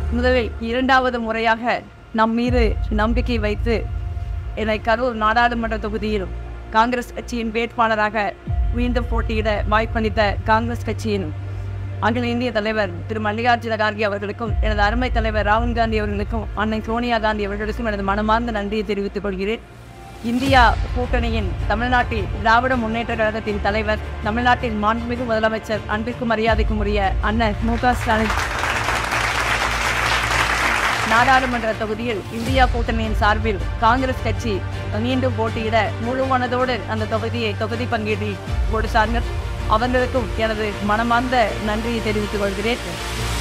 முதலில் இரண்டாவது முறையாக நம் மீது நம்பிக்கை வைத்து என்னை கரூர் நாடாளுமன்ற தொகுதியில் காங்கிரஸ் கட்சியின் வேட்பாளராக மீண்டும் போட்டியிட வாய்ப்பளித்த காங்கிரஸ் கட்சியின் அகில இந்திய தலைவர் திரு மல்லிகார்ஜுன கார்கே அவர்களுக்கும் எனது அருமை தலைவர் ராகுல் காந்தி அவர்களுக்கும் அன்னை சோனியா காந்தி அவர்களுக்கும் எனது மனமார்ந்த நன்றியை தெரிவித்துக் கொள்கிறேன் இந்தியா கூட்டணியின் தமிழ்நாட்டில் திராவிட முன்னேற்ற கழகத்தின் தலைவர் தமிழ்நாட்டின் மாண்புமிகு முதலமைச்சர் அன்பிற்கும் மரியாதைக்கும் உரிய அண்ணன் மு க ஸ்டாலின் நாடாளுமன்ற தொகுதியில் இந்தியா கூட்டணியின் சார்பில் காங்கிரஸ் கட்சி மீண்டும் போட்டியிட முழு மனதோடு அந்த தொகுதியை தொகுதி பங்கீட்டில் கொடுத்தார்கள் அவர்களுக்கும் எனது மனமார்ந்த நன்றியை தெரிவித்துக் கொள்கிறேன்